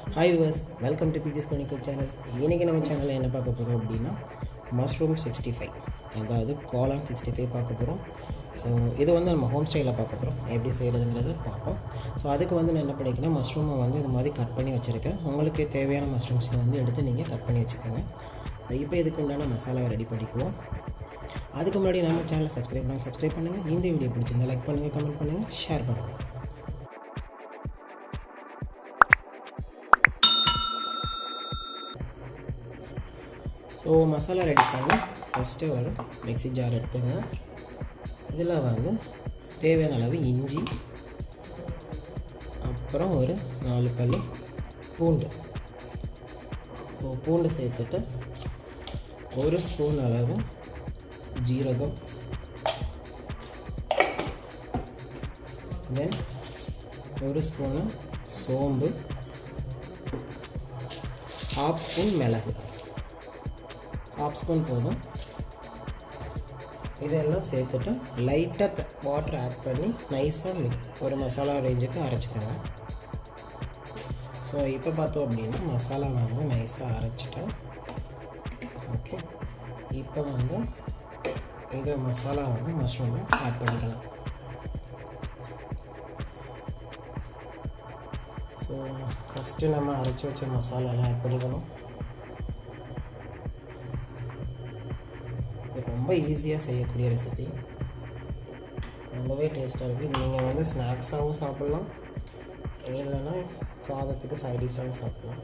hi viewers welcome to பிஜிஸ் கோனிக்கல் channel இன்றைக்கி நம்ம சேனலில் என்ன பார்க்க போகிறோம் அப்படின்னா மஷ்ரூம் சிக்ஸ்டி ஃபைவ் அதாவது காளான் சிக்ஸ்டி ஃபைவ் பார்க்க போகிறோம் ஸோ இது வந்து நம்ம ஹோம் ஸ்டைலில் பார்க்க போகிறோம் எப்படி செய்கிறதுங்கிறத பார்ப்போம் ஸோ அதுக்கு வந்து நான் என்ன பண்ணிக்கிறேன் மஷ்ரூமை வந்து இது மாதிரி கட் பண்ணி வச்சுருக்கேன் உங்களுக்கு தேவையான மஷ்ரூம்ஸை வந்து எடுத்து நீங்கள் கட் பண்ணி வச்சுக்கோங்க ஸோ இப்போ இதுக்கு உண்டான மசாலாவை ரெடி பண்ணிக்குவோம் அதுக்கு முன்னாடி நம்ம சேனலை சப்ஸ்கிரைப் பண்ணால் சப்ஸ்கிரைப் பண்ணுங்கள் இந்த வீடியோ பிடிச்சிருந்தா லைக் பண்ணுங்கள் கமெண்ட் பண்ணுங்கள் ஷேர் பண்ணுங்கள் ஸோ மசாலா ரெடி பண்ணி ஃபஸ்ட்டு ஒரு மிக்ஸி ஜார் எடுத்துங்க இதில் வந்து தேவையான அளவு இஞ்சி அப்புறம் ஒரு நாலு பல்லு பூண்டு ஸோ பூண்டு சேர்த்துட்டு ஒரு ஸ்பூன் அளவு ஜீரகம் தென் ஒரு ஸ்பூனு சோம்பு ஹாஃப் ஸ்பூன் மிளகு ஹாஃப் ஸ்பூன் போதும் இதெல்லாம் சேர்த்துட்டு லைட்டாக வாட்டர் ஆட் பண்ணி நைஸாக ஒரு மசாலா ரேஞ்சுக்கு அரைச்சிக்கோங்க ஸோ இப்போ பார்த்தோம் அப்படின்னா மசாலா வந்து நைஸாக அரைச்சிட்டேன் ஓகே இப்போ வந்து இது மசாலா வந்து மஷ்ரூமை ஆட் பண்ணிக்கலாம் ஸோ ஃபஸ்ட்டு நம்ம அரைச்சி வச்ச மசாலாலாம் ஆட் பண்ணிக்கணும் இது ரொம்ப ஈஸியாக செய்யக்கூடிய ரெசிபி ரொம்பவே டேஸ்ட்டாக இருக்குது இது நீங்கள் வந்து ஸ்நாக்ஸாகவும் சாப்பிட்லாம் இல்லைன்னா சாதத்துக்கு சைடிஷாகவும் சாப்பிட்லாம்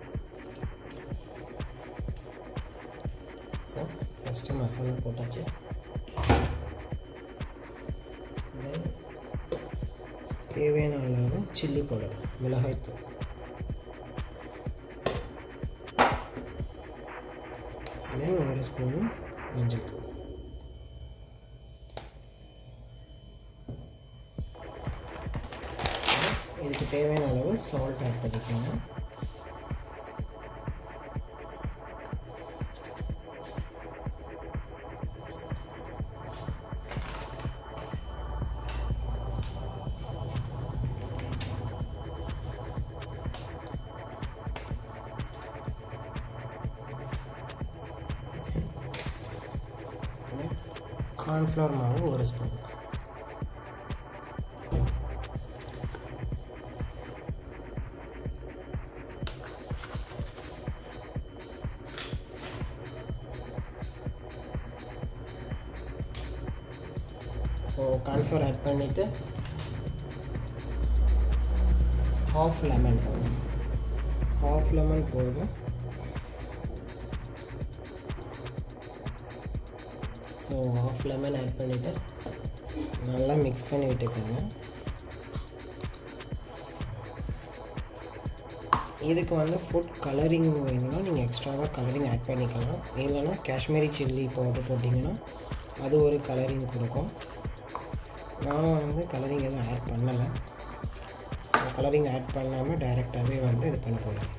ஸோ ஃபஸ்ட்டு மசாலா போட்டாச்சு தென் தேவையான அளவு சில்லி பவுடர் மிளகாய்த்தூள் தென் ஒரு ஸ்பூனு மஞ்சள் தூள் இதுக்கு தேவையான அளவு சால்ட் ஆட் பண்ணிக்கோங்க கார்ன்ஃப்ளவர் மாவு ஒரு ஸ்பூன் ஸோ கார்ன்ஃப்ளவர் ஆட் பண்ணிவிட்டு ஹாஃப் லெமன் ஹாஃப் லெமன் போதும் ஸோ ஹாஃப் லெமன் ஆட் பண்ணிவிட்டு நல்லா மிக்ஸ் பண்ணி விட்டுக்கோங்க இதுக்கு வந்து ஃபுட் கலரிங் வேணும்னா நீங்கள் எக்ஸ்ட்ராவாக கலரிங் ஆட் பண்ணிக்கலாம் இல்லைன்னா காஷ்மீரி சில்லி பவுடர் போட்டிங்கன்னா அது ஒரு கலரிங் கொடுக்கும் நான் வந்து கலரிங் எதுவும் ஆட் பண்ணலை ஸோ கலரிங் ஆட் பண்ணாமல் டைரெக்டாகவே வந்து இது பண்ண போகிறேன்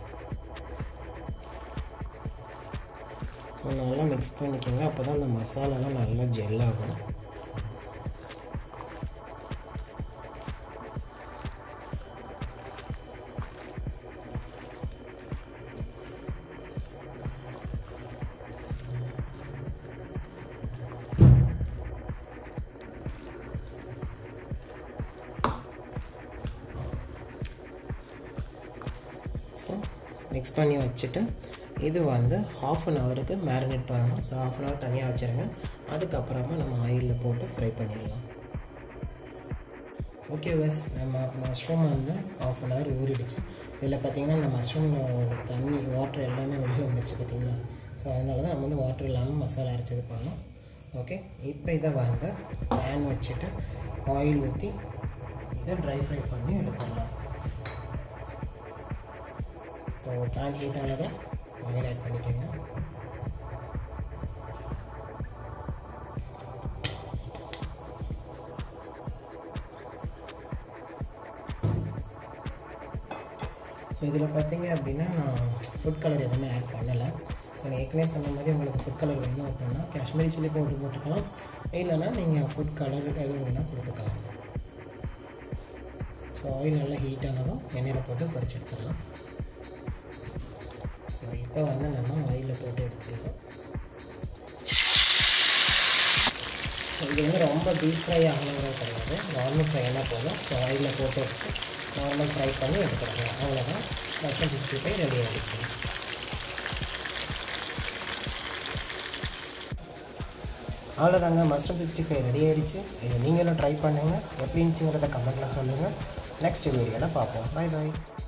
ஸோ நல்லா மிக்ஸ் பண்ணிக்கோங்க அப்போ தான் அந்த மசாலாலாம் நல்லா ஜெல் ஆகும் ஸோ மிக்ஸ் பண்ணி வச்சுட்டு இது வந்து ஹாஃப் அன் ஹவருக்கு மேரினேட் பண்ணணும் ஸோ ஹாஃப் அன் ஹவர் தனியாக வச்சுருங்க அதுக்கப்புறமா நம்ம ஆயிலில் போட்டு ஃப்ரை பண்ணிடலாம் ஓகே பஸ் நம்ம மஷ்ரூம் வந்து ஹாஃப் அன் ஹவர் ஊறிடுச்சு இதில் பார்த்தீங்கன்னா இந்த மஷ்ரூம் தண்ணி வாட்டர் எல்லாமே வெளியே வந்துருச்சு பார்த்தீங்களா ஸோ அதனால தான் நம்ம வந்து வாட்டர் இல்லாமல் மசாலா அரைச்சது பண்ணோம் ஓகே இப்போ இதை வந்து பேன் வச்சுட்டு ஆயில் ஊற்றி இதை ட்ரை ஃப்ரை பண்ணி எடுத்துடலாம் ஸோ பேன் ஹீட் ஆனதும் ஆயில் ஆட் பண்ணிக்கோங்க ஸோ இதில் பார்த்தீங்க அப்படின்னா நான் ஃபுட் கலர் எதுவுமே ஆட் பண்ணலை ஸோ நான் ஏற்கனவே சொன்ன மாதிரி உங்களுக்கு ஃபுட் கலர் வேணும் அப்படின்னா காஷ்மீரி சில்லி பவுடர் போட்டுக்கலாம் இல்லைன்னா நீங்கள் ஃபுட் கலர் எதுவும் வேணால் கொடுத்துக்கலாம் ஸோ ஆயில் நல்லா ஹீட் ஆனதும் எண்ணெயில் போட்டு பொரிச்சு எடுத்துடலாம் ஸோ இப்போ வந்து நம்ம ஆயிலில் போட்டு எடுத்துக்கலாம் ஸோ இது வந்து ரொம்ப டீப் ஃப்ரை ஆகணுங்கிறது கிடையாது நார்மல் ஃப்ரைனா போதும் ஸோ ஆயிலில் போட்டு எடுத்து நார்மல் ஃப்ரை பண்ணி எடுத்துக்கலாம் அவ்வளோதான் மஷ்ரூம் சிக்ஸ்டி ஃபைவ் ரெடி ஆகிடுச்சு அவ்வளோதாங்க மஷ்ரூம் சிக்ஸ்டி ஃபைவ் ரெடி ஆகிடுச்சு இது நீங்களும் ட்ரை பண்ணுங்கள் எப்படி இருந்துச்சுங்கிறத கமெண்ட்டில் சொல்லுங்கள் நெக்ஸ்ட் வீடியோவில் பார்ப்போம் பை பாய்